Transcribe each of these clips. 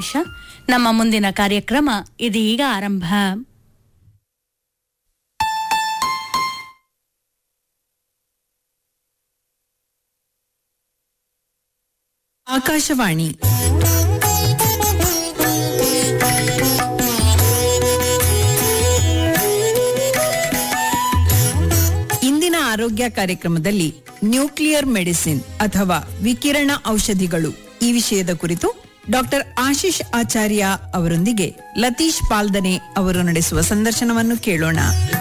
ನಿಮಿಷ ನಮ್ಮ ಮುಂದಿನ ಕಾರ್ಯಕ್ರಮ ಇದೀಗ ಆರಂಭ ಆಕಾಶವಾಣಿ ಇಂದಿನ ಆರೋಗ್ಯ ಕಾರ್ಯಕ್ರಮದಲ್ಲಿ ನ್ಯೂಕ್ಲಿಯರ್ ಮೆಡಿಸಿನ್ ಅಥವಾ ವಿಕಿರಣ ಔಷಧಿಗಳು ಈ ವಿಷಯದ ಕುರಿತು ಡಾಕ್ಟರ್ ಆಶೀಶ್ ಆಚಾರ್ಯ ಅವರೊಂದಿಗೆ ಲತೀಶ್ ಪಾಲ್ದನೆ ಅವರು ನಡೆಸುವ ಸಂದರ್ಶನವನ್ನು ಕೇಳೋಣ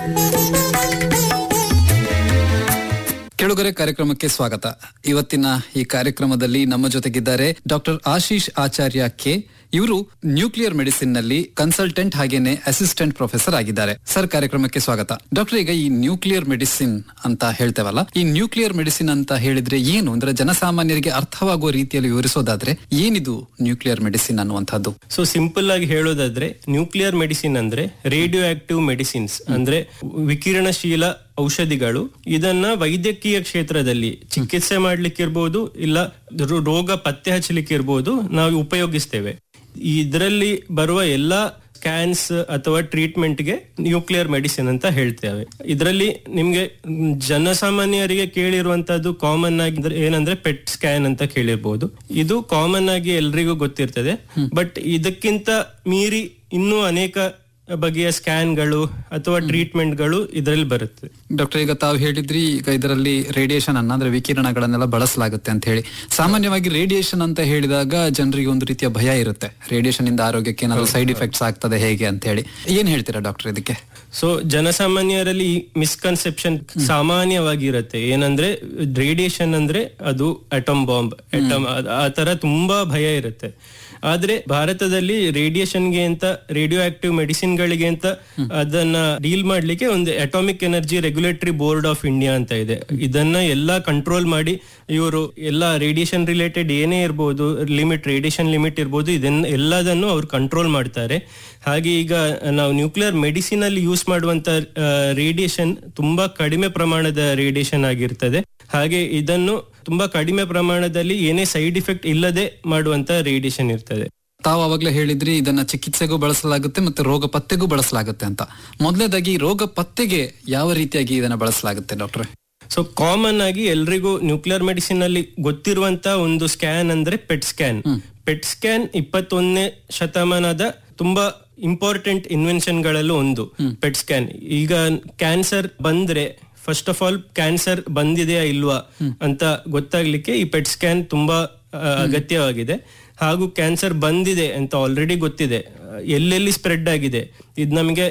ಕೆಳುಗರೆ ಕಾರ್ಯಕ್ರಮಕ್ಕೆ ಸ್ವಾಗತ ಇವತ್ತಿನ ಈ ಕಾರ್ಯಕ್ರಮದಲ್ಲಿ ನಮ್ಮ ಜೊತೆಗಿದ್ದಾರೆ ಡಾಕ್ಟರ್ ಆಶೀಶ್ ಆಚಾರ್ಯ ಕೆ ಇವರು ನ್ಯೂಕ್ಲಿಯರ್ ಮೆಡಿಸಿನ್ ನಲ್ಲಿ ಕನ್ಸಲ್ಟೆಂಟ್ ಹಾಗೇನೆ ಅಸಿಸ್ಟೆಂಟ್ ಪ್ರೊಫೆಸರ್ ಆಗಿದ್ದಾರೆ ಸರ್ ಕಾರ್ಯಕ್ರಮಕ್ಕೆ ಸ್ವಾಗತ ಡಾಕ್ಟರ್ ಈಗ ಈ ನ್ಯೂಕ್ಲಿಯರ್ ಮೆಡಿಸಿನ್ ಅಂತ ಹೇಳ್ತೇವಲ್ಲ ಈ ನ್ಯೂಕ್ಲಿಯರ್ ಮೆಡಿಸಿನ್ ಅಂತ ಹೇಳಿದ್ರೆ ಏನು ಅಂದ್ರೆ ಜನಸಾಮಾನ್ಯರಿಗೆ ಅರ್ಥವಾಗುವ ರೀತಿಯಲ್ಲಿ ವಿವರಿಸೋದಾದ್ರೆ ಏನಿದು ನ್ಯೂಕ್ಲಿಯರ್ ಮೆಡಿಸಿನ್ ಅನ್ನುವಂಥದ್ದು ಸೊ ಸಿಂಪಲ್ ಆಗಿ ಹೇಳೋದಾದ್ರೆ ನ್ಯೂಕ್ಲಿಯರ್ ಮೆಡಿಸಿನ್ ಅಂದ್ರೆ ರೇಡಿಯೋ ಆಕ್ಟಿವ್ ಮೆಡಿಸಿನ್ಸ್ ಅಂದ್ರೆ ವಿಕಿರಣಶೀಲ ಔಷಧಿಗಳು ಇದನ್ನ ವೈದ್ಯಕೀಯ ಕ್ಷೇತ್ರದಲ್ಲಿ ಚಿಕಿತ್ಸೆ ಮಾಡ್ಲಿಕ್ಕಿರ್ಬೋದು ಇಲ್ಲ ರೋ- ರೋಗ ಪತ್ತೆ ಹಚ್ಚಲಿಕ್ಕಿರ್ಬೋದು ನಾವು ಉಪಯೋಗಿಸ್ತೇವೆ ಇದರಲ್ಲಿ ಬರುವ ಎಲ್ಲಾ ಸ್ಕ್ಯಾನ್ಸ್ ಅಥವಾ ಟ್ರೀಟ್ಮೆಂಟ್ಗೆ ನ್ಯೂಕ್ಲಿಯರ್ ಮೆಡಿಸಿನ್ ಅಂತ ಹೇಳ್ತೇವೆ ಇದರಲ್ಲಿ ನಿಮ್ಗೆ ಮ್, ಜನಸಾಮಾನ್ಯರಿಗೆ ಕೇಳಿರುವಂತದ್ದು ಕಾಮನ್ ಆಗಿ ಅಂದ್ರೆ ಏನಂದ್ರೆ ಪೆಟ್ ಸ್ಕ್ಯಾನ್ ಅಂತ ಕೇಳಿರ್ಬೋದು ಇದು ಕಾಮನ್ ಆಗಿ ಎಲ್ರಿಗೂ ಗೊತ್ತಿರ್ತದೆ ಬಟ್ ಇದಕ್ಕಿಂತ ಮೀರಿ ಇನ್ನೂ ಅನೇಕ ಬಗೆಯ ಸ್ಕ್ಯಾನ್ಗಳು ಅಥವಾ ಟ್ರೀಟ್ಮೆಂಟ್ಗಳು ಇದರಲ್ಲಿ ಬರುತ್ತೆ ಡಾಕ್ಟರ್ ಈಗ ತಾವು ಹೇಳಿದ್ರಿ ಈಗ ಇದರಲ್ಲಿ ರೇಡಿಯೇಷನ್ ಅನ್ನ ಅಂದ್ರೆ ವಿಕಿರಣಗಳನ್ನೆಲ್ಲ ಬಳಸಲಾಗುತ್ತೆ ಅಂತ ಹೇಳಿ ಸಾಮಾನ್ಯವಾಗಿ ರೇಡಿಯೇಷನ್ ಅಂತ ಹೇಳಿದಾಗ ಜನರಿಗೆ ಒಂದು ರೀತಿಯ ಭಯ ಇರುತ್ತೆ ರೇಡಿಯೇಷನ್ ಇಂದ ಆರೋಗ್ಯಕ್ಕೆ ಏನಾದ್ರು ಸೈಡ್ ಇಫೆಕ್ಟ್ಸ್ ಆಗ್ತದೆ ಹೇಗೆ ಅಂತ ಹೇಳಿ ಏನ್ ಹೇಳ್ತೀರಾ ಡಾಕ್ಟರ್ ಇದಕ್ಕೆ ಸೊ ಜನಸಾಮಾನ್ಯರಲ್ಲಿ ಮಿಸ್ಕನ್ಸೆಪ್ಷನ್ ಸಾಮಾನ್ಯವಾಗಿ ಇರುತ್ತೆ ಏನಂದ್ರೆ ರೇಡಿಯೇಷನ್ ಅಂದ್ರೆ ಅದು ಅಟಮ್ ಬಾಂಬ್ ಅಟಮ್ ಆ ತರ ತುಂಬಾ ಭಯ ಇರುತ್ತೆ ಆದ್ರೆ ಭಾರತದಲ್ಲಿ ರೇಡಿಯೇಷನ್ಗೆ ಅಂತ ರೇಡಿಯೋ ಆಕ್ಟಿವ್ ಮೆಡಿಸಿನ್ಗಳಿಗೆ ಅಂತ ಅದನ್ನ ಡೀಲ್ ಮಾಡ್ಲಿಕ್ಕೆ ಒಂದು atomic energy regulatory board of India ಅಂತ ಇದೆ ಇದನ್ನ ಎಲ್ಲಾ ಕಂಟ್ರೋಲ್ ಮಾಡಿ ಇವರು ಎಲ್ಲಾ ರೇಡಿಯೇಷನ್ ರಿಲೇಟೆಡ್ ಏನೇ ಇರ್ಬೋದು ಲಿಮಿಟ್ ರೇಡಿಯೇಷನ್ ಲಿಮಿಟ್ ಇರ್ಬೋದು ಇದನ್ನ ಎಲ್ಲದನ್ನು ಅವ್ರು ಕಂಟ್ರೋಲ್ ಮಾಡ್ತಾರೆ ಹಾಗೆ ಈಗ ನಾವು ನ್ಯೂಕ್ಲಿಯರ್ ಮೆಡಿಸಿನ್ ಅಲ್ಲಿ ಯೂಸ್ ಮಾಡುವಂತ ರೇಡಿಯೇಷನ್ ತುಂಬಾ ಕಡಿಮೆ ಪ್ರಮಾಣದ ರೇಡಿಯೇಷನ್ ಆಗಿರ್ತದೆ ಹಾಗೆ ಇದನ್ನು ತುಂಬಾ ಕಡಿಮೆ ಪ್ರಮಾಣದಲ್ಲಿ ಏನೇ ಸೈಡ್ ಇಫೆಕ್ಟ್ ಇಲ್ಲದೆ ಮಾಡುವಂತ ರೇಡಿಯೇಷನ್ ಇರ್ತದೆ ತಾವು ಅವಾಗ್ಲೇ ಹೇಳಿದ್ರಿ ಇದನ್ನ ಚಿಕಿತ್ಸೆಗೂ ಬಳಸಲಾಗುತ್ತೆ ಮತ್ತೆ ರೋಗ ಪತ್ತೆಗೂ ಬಳಸಲಾಗುತ್ತೆ ಅಂತ ಮೊದಲನೇದಾಗಿ ರೋಗ ಪತ್ತೆಗೆ ಯಾವ ರೀತಿಯಾಗಿ ಇದನ್ನ ಬಳಸಲಾಗುತ್ತೆ ಡಾಕ್ಟ್ರೆ ಸೊ ಕಾಮನ್ ಆಗಿ ಎಲ್ರಿಗೂ ನ್ಯೂಕ್ಲಿಯರ್ ಮೆಡಿಸಿನ್ ಅಲ್ಲಿ ಗೊತ್ತಿರುವಂತ ಒಂದು ಸ್ಕ್ಯಾನ್ ಅಂದ್ರೆ ಪೆಟ್ ಸ್ಕ್ಯಾನ್ ಪೆಟ್ ಸ್ಕ್ಯಾನ್ ಇಪ್ಪತ್ತೊಂದನೇ ಶತಮಾನದ ತುಂಬಾ ಇಂಪಾರ್ಟೆಂಟ್ ಇನ್ವೆನ್ಷನ್ ಗಳಲ್ಲೂ ಒಂದು ಪೆಟ್ ಸ್ಕ್ಯಾನ್ ಈಗ ಕ್ಯಾನ್ಸರ್ ಬಂದ್ರೆ ಫಸ್ಟ್ ಆಫ್ ಆಲ್ ಕ್ಯಾನ್ಸರ್ ಬಂದಿದೆಯಾ ಇಲ್ವಾ ಅಂತ ಗೊತ್ತಾಗ್ಲಿಕ್ಕೆ ಈ ಪೆಟ್ ಸ್ಕ್ಯಾನ್ ತುಂಬಾ ಆ, ಅಗತ್ಯವಾಗಿದೆ ಹಾಗೂ ಕ್ಯಾನ್ಸರ್ ಬಂದಿದೆ ಅಂತ ಆಲ್ರೆಡಿ ಗೊತ್ತಿದೆ ಆ, ಎಲ್ಲೆಲ್ಲಿ ಸ್ಪ್ರೆಡ್ ಆಗಿದೆ ಇದು ನಮಗೆ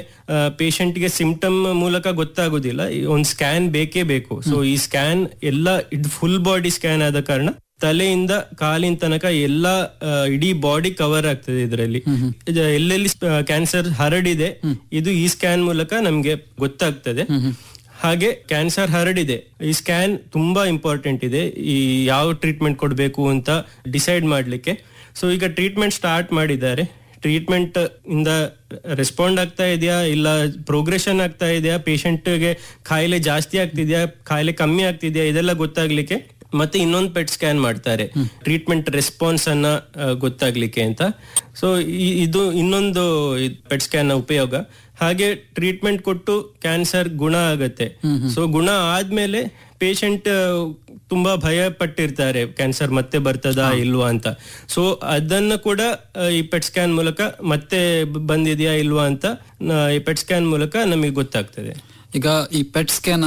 ಗೆ ಸಿಂಪ್ಟಮ್ ಮೂಲಕ ಗೊತ್ತಾಗೋದಿಲ್ಲ ಈ ಒಂದ್ ಸ್ಕ್ಯಾನ್ ಬೇಕೇ ಬೇಕು ಸೊ ಈ ಸ್ಕ್ಯಾನ್ ಎಲ್ಲ ಇದು ಫುಲ್ ಬಾಡಿ ಸ್ಕ್ಯಾನ್ ಆದ ಕಾರಣ ತಲೆಯಿಂದ ಕಾಲಿನ ತನಕ ಎಲ್ಲ ಆ, ಇಡೀ ಬಾಡಿ ಕವರ್ ಆಗ್ತದೆ ಇದರಲ್ಲಿ ಎಲ್ಲೆಲ್ಲಿ ಕ್ಯಾನ್ಸರ್ ಹರಡಿದೆ ಇದು ಈ ಸ್ಕ್ಯಾನ್ ಮೂಲಕ ನಮ್ಗೆ ಗೊತ್ತಾಗ್ತದೆ ಹಾಗೆ ಕ್ಯಾನ್ಸರ್ ಹರಡಿದೆ ಈ ಸ್ಕ್ಯಾನ್ ತುಂಬಾ ಇಂಪಾರ್ಟೆಂಟ್ ಇದೆ ಈ ಯಾವ ಟ್ರೀಟ್ಮೆಂಟ್ ಕೊಡಬೇಕು ಅಂತ ಡಿಸೈಡ್ ಮಾಡ್ಲಿಕ್ಕೆ ಸೊ ಈಗ ಟ್ರೀಟ್ಮೆಂಟ್ ಸ್ಟಾರ್ಟ್ ಮಾಡಿದ್ದಾರೆ ಟ್ರೀಟ್ಮೆಂಟ್ ಇಂದ ರೆಸ್ಪಾಂಡ್ ಆಗ್ತಾ ಇದೆಯಾ ಇಲ್ಲ ಪ್ರೋಗ್ರೆಷನ್ ಆಗ್ತಾ ಇದೆಯಾ ಗೆ ಕಾಯಿಲೆ ಜಾಸ್ತಿ ಆಗ್ತಿದ್ಯಾ ಕಾಯಿಲೆ ಕಮ್ಮಿ ಆಗ್ತಿದ್ಯಾ ಇದೆಲ್ಲ ಗೊತ್ತಾಗ್ಲಿಕ್ಕೆ ಮತ್ತೆ ಇನ್ನೊಂದು ಪೆಟ್ ಸ್ಕ್ಯಾನ್ ಮಾಡ್ತಾರೆ ಟ್ರೀಟ್ಮೆಂಟ್ ರೆಸ್ಪಾನ್ಸ್ ಅನ್ನ ಆ, ಗೊತ್ತಾಗ್ಲಿಕ್ಕೆ ಅಂತ ಸೊ ಇದು ಇನ್ನೊಂದು ಪೆಟ್ ಸ್ಕ್ಯಾನ್ ನ ಉಪಯೋಗ ಹಾಗೆ ಟ್ರೀಟ್ಮೆಂಟ್ ಕೊಟ್ಟು ಕ್ಯಾನ್ಸರ್ ಗುಣ ಆಗತ್ತೆ ಸೊ ಗುಣ ಆದ್ಮೇಲೆ ಪೇಷಂಟ್ ತುಂಬಾ ಭಯ ಪಟ್ಟಿರ್ತಾರೆ ಕ್ಯಾನ್ಸರ್ ಮತ್ತೆ ಬರ್ತದಾ ಇಲ್ವಾ ಅಂತ ಸೊ ಅದನ್ನ ಕೂಡ ಆ, ಈ ಪೆಟ್ ಸ್ಕ್ಯಾನ್ ಮೂಲಕ ಮತ್ತೆ ಬ- ಬಂದಿದ್ಯಾ ಇಲ್ವಾ ಅಂತ ನ- ಈ ಪೆಟ್ ಸ್ಕ್ಯಾನ್ ಮೂಲಕ ನಮಗೆ ಗೊತ್ತಾಗ್ತದೆ ಈಗ ಈ ಪೆಟ್ ಸ್ಕ್ಯಾನ್